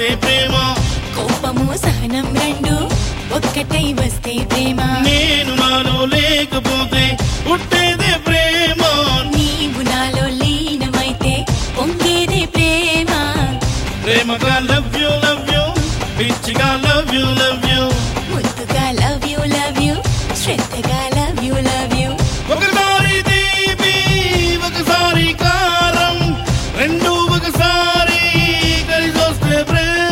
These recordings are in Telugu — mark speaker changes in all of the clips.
Speaker 1: వస్తే ప్రేమ
Speaker 2: కోపము సహనం రెండు ఒక్కటై వస్తే ప్రేమ
Speaker 1: నేను నాలో లేకపోతే పుట్టేదే ప్రేమ
Speaker 2: నీవు నాలో లీనమైతే పొంగేదే ప్రేమ
Speaker 1: ప్రేమగా లవ్ యూ లవ్ యూ పిచ్చిగా లవ్ యూ లవ్ యూ
Speaker 2: ముద్దుగా లవ్ యూ లవ్ యూ శ్రద్ధగా లవ్ యూ లవ్ యూ
Speaker 1: ఒకసారి తీపి ఒకసారి కారం రెండు ఒకసారి కలిసి వస్తే ప్రేమ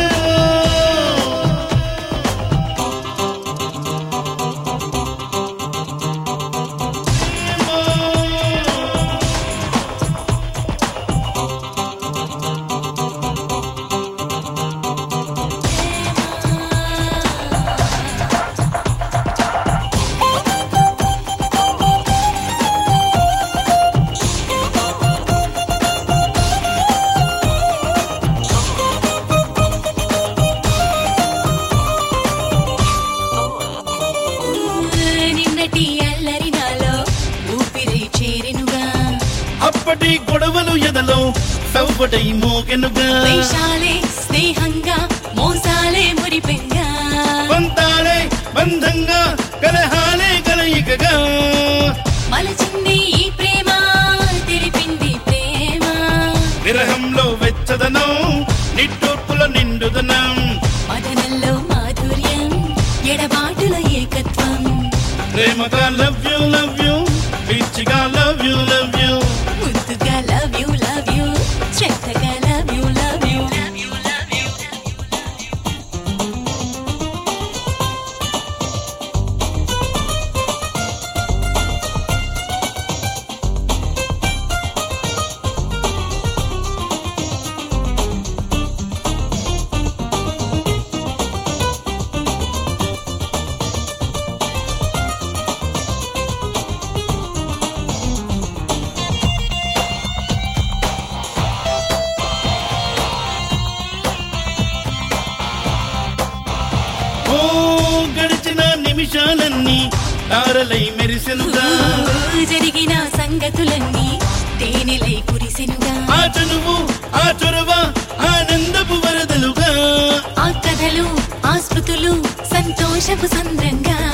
Speaker 2: నిన్నటి అల్లరి నాలో ఊపిరి చేరెనుగా
Speaker 1: అప్పటి గొడవలు ఎదలో సవ్వటై మోకెనుగా
Speaker 2: వేషాలే స్నేహంగా మోసాలే మురిపెంగా
Speaker 1: పంతాలే బంధంగా కలహాలే కలయికగా
Speaker 2: మలచింది ఈ ప్రేమ తెలిపింది ప్రేమ
Speaker 1: విరహంలో వెచ్చదనం నిట్టూర్పుల నిండుదనం
Speaker 2: మదనంలో మాధుర్యం ఎడబాటులో ఏకత్వం
Speaker 1: ప్రేమగా లవ్ యూ లవ్ యూ పిచ్చిగా లవ్ యూ లవ్ యూ
Speaker 2: ముద్దుగా లవ్ యూ లవ్ యూ శ్రద్ధగా లవ్ యూ లవ్ యూ
Speaker 1: ఓ గడిచిన నిమిషాలన్నీ తారలై మెరిసెనుగా
Speaker 2: జరిగిన సంగతులన్నీ తేనెలై కురిసెనుగా
Speaker 1: ఆ చనువు ఆ చొరవ ఆనందపు వరదలుగా
Speaker 2: ఆ కథలు ఆ స్మృతులు సంతోషపు సంద్రంగా